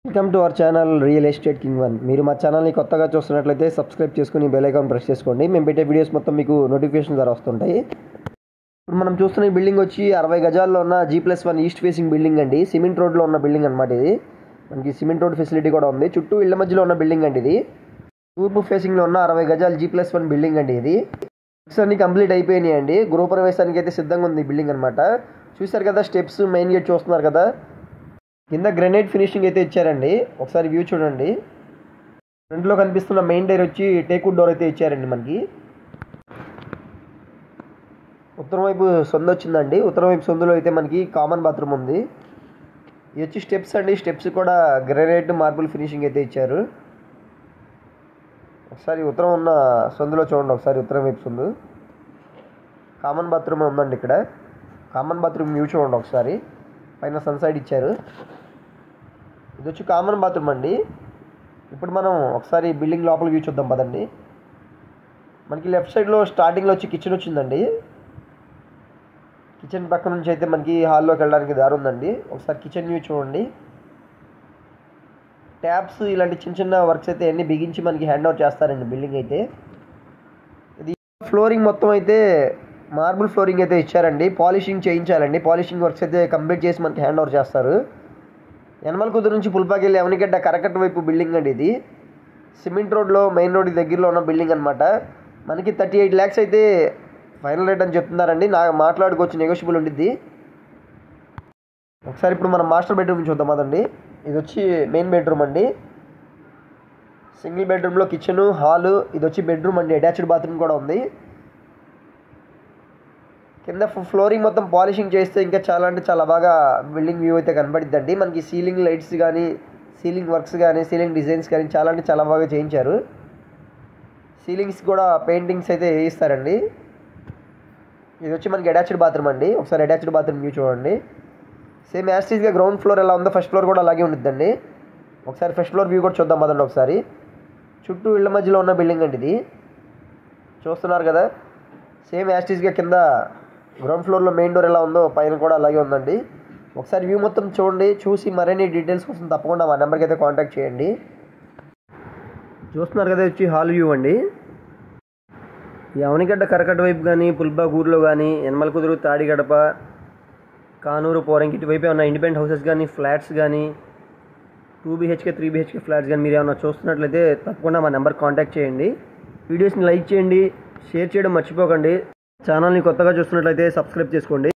welcome to our channel real estate king one మీరు మా ఛానల్ని కొత్తగా చూస్తున్నట్లయితే సబ్స్క్రైబ్ చేసుకుని బెల్ ఐకాన్ ప్రెస్ చేసుకోండి మేము పెట్టే వీడియోస్ మొత్తం మీకు నోటిఫికేషన్ ద్వారా వస్తుంటాయి ఇప్పుడు మనం చూస్తున్న ఈ బిల్డింగ్ వచ్చి అరవై గజాల్లో ఉన్న G plus one east facing building అండి సిమెంట్ రోడ్లో ఉన్న బిల్డింగ్ అనమాట ఇది మనకి సిమెంట్ రోడ్ ఫెసిలిటీ కూడా ఉంది చుట్టూ ఇళ్ల మధ్యలో ఉన్న బిల్డింగ్ అండి ఇది తూర్పు ఫేసింగ్లో ఉన్న అరవై గజాలు జీ ప్లస్ వన్ బిల్డింగ్ అండి ఇది వర్క్స్ అన్ని కంప్లీట్ అయిపోయినాయి అండి గృహప్రవేశానికి అయితే సిద్ధంగా ఉంది ఈ బిల్డింగ్ అనమాట చూశారు కదా స్టెప్స్ మెయిన్ గేట్ చూస్తున్నారు కదా కింద గ్రెనైట్ ఫినిషింగ్ అయితే ఇచ్చారండి ఒకసారి వ్యూ చూడండి ఫ్రంట్లో కనిపిస్తున్న మెయిన్ డోర్ వచ్చి టేకుడ్ డోర్ అయితే ఇచ్చారండి మనకి ఉత్తరం వైపు సొంద వచ్చిందండి ఉత్తరం వైపు సొందులో అయితే మనకి కామన్ బాత్రూమ్ ఉంది ఇది వచ్చి స్టెప్స్ అండి స్టెప్స్ కూడా గ్రెనైట్ మార్బుల్ ఫినిషింగ్ అయితే ఇచ్చారు ఒకసారి ఉత్తరం ఉన్న సొందులో చూడండి ఒకసారి ఉత్తరం వైపు సొందు కామన్ బాత్రూమ్ ఉందండి ఇక్కడ కామన్ బాత్రూమ్ వ్యూ చూడండి ఒకసారి పైన సన్ సైడ్ ఇచ్చారు ఇది వచ్చి కామన్ బాత్రూమ్ అండి ఇప్పుడు మనం ఒకసారి బిల్డింగ్ లోపల వ్యూ చూద్దాం పదండి మనకి లెఫ్ట్ సైడ్లో స్టార్టింగ్లో వచ్చి కిచెన్ వచ్చిందండి కిచెన్ పక్క నుంచి అయితే మనకి హాల్లోకి వెళ్ళడానికి దారి ఉందండి ఒకసారి కిచెన్ వ్యూ చూడండి ట్యాప్స్ ఇలాంటి చిన్న చిన్న వర్క్స్ అయితే అన్ని బిగించి మనకి హ్యాండ్ ఓవర్ చేస్తారండి బిల్డింగ్ అయితే ఇది ఫ్లోరింగ్ మొత్తం అయితే మార్బుల్ ఫ్లోరింగ్ అయితే ఇచ్చారండి పాలిషింగ్ చేయించాలండి పాలిషింగ్ వర్క్స్ అయితే కంప్లీట్ చేసి మనకి హ్యాండ్ ఓవర్ చేస్తారు యనమల కుదురు నుంచి పుల్పాకి వెళ్ళి అవనిగడ్డ కరకట్ట వైపు బిల్డింగ్ అండి ఇది సిమెంట్ రోడ్లో మెయిన్ రోడ్ దగ్గరలో ఉన్న బిల్డింగ్ అనమాట మనకి థర్టీ ఎయిట్ ల్యాక్స్ అయితే ఫైనల్ రేట్ అని చెప్తున్నారండి నా మాట్లాడుకోవచ్చు నెగోషియబుల్ ఉండిద్ది ఒకసారి ఇప్పుడు మనం మాస్టర్ బెడ్రూమ్ చూద్దాం అదండి ఇది వచ్చి మెయిన్ బెడ్రూమ్ అండి సింగిల్ బెడ్రూమ్లో కిచెను హాలు ఇది వచ్చి బెడ్రూమ్ అండి అటాచ్డ్ బాత్రూమ్ కూడా ఉంది కింద ఫ్లోరింగ్ మొత్తం పాలిషింగ్ చేస్తే ఇంకా చాలా అంటే చాలా బాగా బిల్డింగ్ వ్యూ అయితే కనబడిద్దండి మనకి సీలింగ్ లైట్స్ కానీ సీలింగ్ వర్క్స్ కానీ సీలింగ్ డిజైన్స్ కానీ చాలా అంటే చాలా బాగా చేయించారు సీలింగ్స్ కూడా పెయింటింగ్స్ అయితే వేయిస్తారండి ఇది వచ్చి మనకి అటాచ్డ్ బాత్రూమ్ అండి ఒకసారి అటాచ్డ్ బాత్రూమ్ వ్యూ చూడండి సేమ్ యాస్టీస్గా గ్రౌండ్ ఫ్లోర్ ఎలా ఉందో ఫస్ట్ ఫ్లోర్ కూడా అలాగే ఉండిద్దండి ఒకసారి ఫస్ట్ ఫ్లోర్ వ్యూ కూడా చూద్దాం అదండి ఒకసారి చుట్టూ ఇళ్ళ మధ్యలో ఉన్న బిల్డింగ్ అండి ఇది చూస్తున్నారు కదా సేమ్ యాస్టీస్గా కింద గ్రౌండ్ ఫ్లోర్లో మెయిన్ డోర్ ఎలా ఉందో పైన కూడా అలాగే ఉందండి ఒకసారి వ్యూ మొత్తం చూడండి చూసి మరిన్ని డీటెయిల్స్ కోసం తప్పకుండా మా నెంబర్కి అయితే కాంటాక్ట్ చేయండి చూస్తున్నారు కదా వచ్చి హాల్ వ్యూ అండి ఈ అవనిగడ్డ కరకట్ట వైపు కానీ పుల్బాగూరులో కానీ యనమల కుదురు తాడిగడప కానూరు పోరంకి ఇటువైపు ఏమన్నా ఇండిపెండెంట్ హౌసెస్ కానీ ఫ్లాట్స్ కానీ two BHK three BHK flats కానీ మీరు ఏమన్నా చూస్తున్నట్లయితే తప్పకుండా మా నెంబర్ కాంటాక్ట్ చేయండి వీడియోస్ని లైక్ చేయండి షేర్ చేయడం మర్చిపోకండి ఛానల్ని కొత్తగా చూస్తున్నట్లయితే సబ్స్క్రైబ్ చేసుకోండి